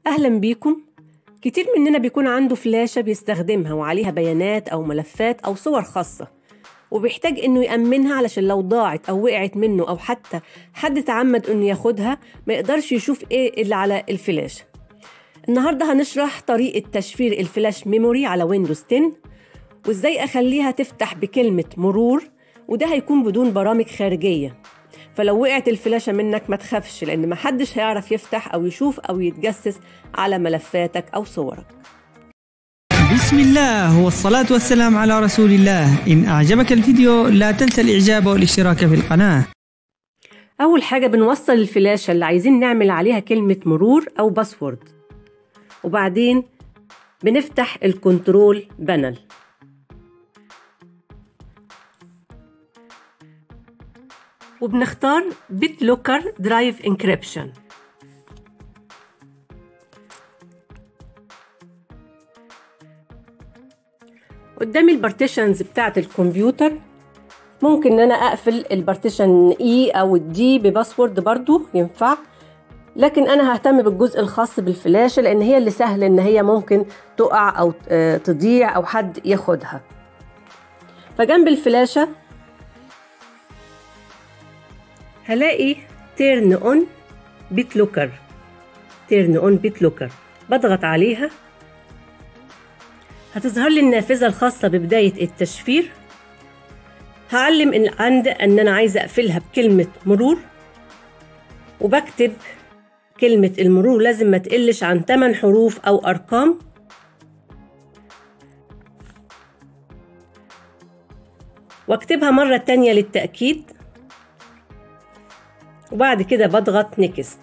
أهلا بيكم كتير مننا بيكون عنده فلاشة بيستخدمها وعليها بيانات أو ملفات أو صور خاصة وبيحتاج إنه يأمنها علشان لو ضاعت أو وقعت منه أو حتى حد تعمد إنه ياخدها ما يقدرش يشوف إيه اللي على الفلاشة النهاردة هنشرح طريقة تشفير الفلاش ميموري على ويندوز 10 وإزاي أخليها تفتح بكلمة مرور وده هيكون بدون برامج خارجية فلو وقعت الفلاشة منك ما تخافش لأن محدش هيعرف يفتح أو يشوف أو يتجسس على ملفاتك أو صورك بسم الله والصلاة والسلام على رسول الله إن أعجبك الفيديو لا تنسى الإعجاب والاشتراك في القناة أول حاجة بنوصل الفلاشة اللي عايزين نعمل عليها كلمة مرور أو باسورد وبعدين بنفتح الكنترول بانل وبنختار بيت لوكر درايف انكريبشن قدامي البارتيشنز بتاعت الكمبيوتر ممكن ان انا اقفل البارتيشن اي او الدي بباسورد برضو ينفع لكن انا ههتم بالجزء الخاص بالفلاشه لان هي اللي سهل ان هي ممكن تقع او تضيع او حد ياخدها فجنب الفلاشه هلاقي تيرن اون بيت لوكر تيرن اون بيت لوكر بضغط عليها هتظهر لي النافذة الخاصة ببداية التشفير هعلم إن عند أن أنا عايزة أقفلها بكلمة مرور وبكتب كلمة المرور لازم ما تقلش عن 8 حروف أو أرقام واكتبها مرة تانية للتأكيد وبعد كده بضغط نيكست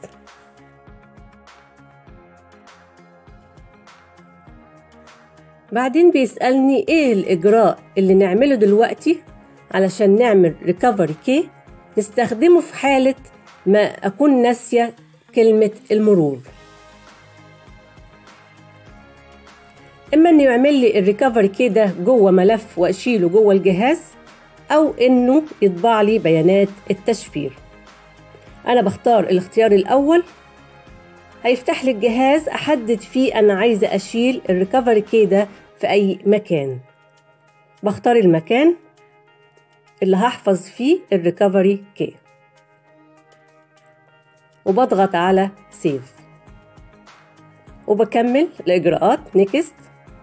بعدين بيسألني ايه الإجراء اللي نعمله دلوقتي علشان نعمل ريكفري كي نستخدمه في حالة ما أكون ناسية كلمة المرور إما إنه يعمل لي الريكفري كي ده جوه ملف وأشيله جوه الجهاز أو إنه يطبع لي بيانات التشفير أنا بختار الاختيار الأول هيفتح لي الجهاز أحدد فيه أنا عايزة أشيل الريكفري كي ده في أي مكان بختار المكان اللي هحفظ فيه الريكفري كي وبضغط على سيف وبكمل الإجراءات نيكست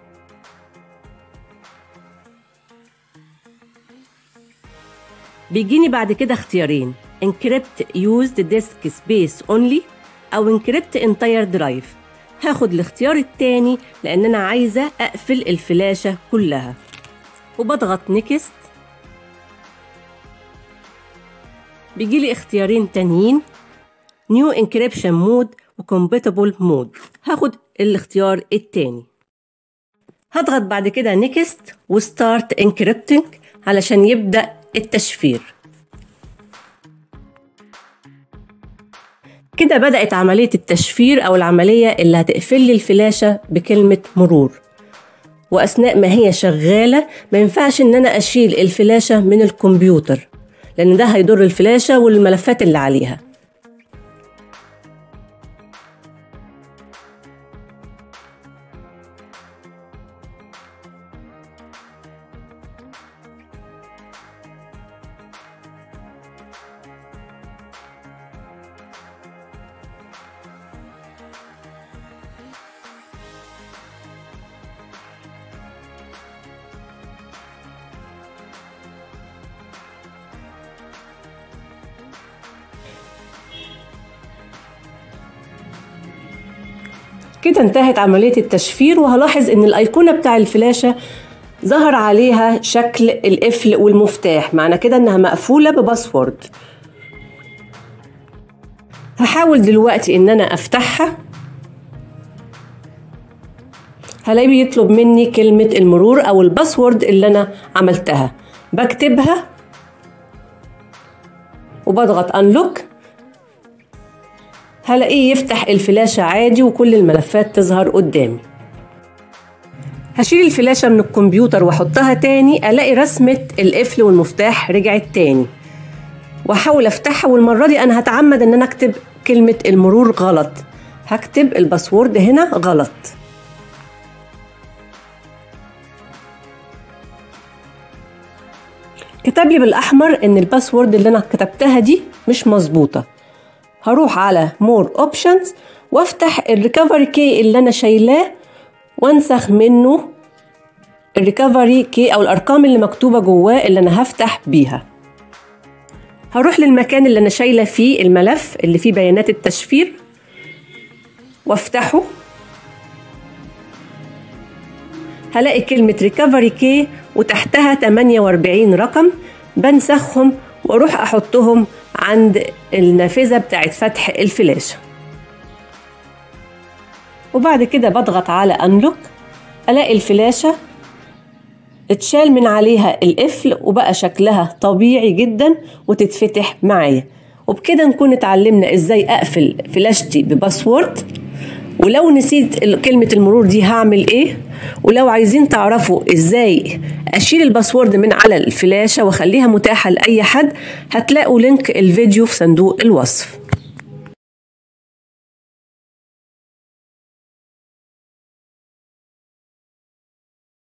بيجيني بعد كده اختيارين encrypt used disk space only أو encrypt entire drive هاخد الاختيار التاني لأن أنا عايزة أقفل الفلاشة كلها وبضغط نيكست بيجيلي اختيارين تانيين New Encryption Mode و Compatible Mode هاخد الاختيار التاني هضغط بعد كده نيكست وستارت انكريبتنج علشان يبدأ التشفير كده بدأت عملية التشفير أو العملية اللي هتقفل لي الفلاشة بكلمة مرور وأثناء ما هي شغالة ما ينفعش إن أنا أشيل الفلاشة من الكمبيوتر لأن ده هيضر الفلاشة والملفات اللي عليها كده انتهت عملية التشفير وهلاحظ ان الايقونة بتاع الفلاشة ظهر عليها شكل القفل والمفتاح معنى كده انها مقفولة بباسورد هحاول دلوقتي ان انا افتحها هلاقي بيطلب مني كلمة المرور او الباسورد اللي انا عملتها بكتبها وبضغط انلوك هلاقيه يفتح الفلاشة عادي وكل الملفات تظهر قدامي هشيل الفلاشة من الكمبيوتر واحطها تاني الاقي رسمة القفل والمفتاح رجعت تاني واحاول افتحها والمرة دي انا هتعمد ان انا اكتب كلمة المرور غلط هكتب الباسورد هنا غلط كتب لي بالاحمر ان الباسورد اللي انا كتبتها دي مش مظبوطه هروح على مور اوبشنز وافتح الريكفري كي اللي انا شايلاه وانسخ منه الريكفري كي او الارقام اللي مكتوبه جواه اللي انا هفتح بيها هروح للمكان اللي انا شايله فيه الملف اللي فيه بيانات التشفير وافتحه هلاقي كلمة ريكفري كي وتحتها 48 رقم بنسخهم واروح احطهم عند النافذة بتاعت فتح الفلاشة وبعد كده بضغط على انلوك الاقي الفلاشة اتشال من عليها القفل وبقى شكلها طبيعي جدا وتتفتح معايا وبكده نكون اتعلمنا ازاي اقفل فلاشتي بباسورد ولو نسيت كلمة المرور دي هعمل ايه ولو عايزين تعرفوا ازاي اشيل الباسورد من على الفلاشة واخليها متاحة لأي حد هتلاقوا لينك الفيديو في صندوق الوصف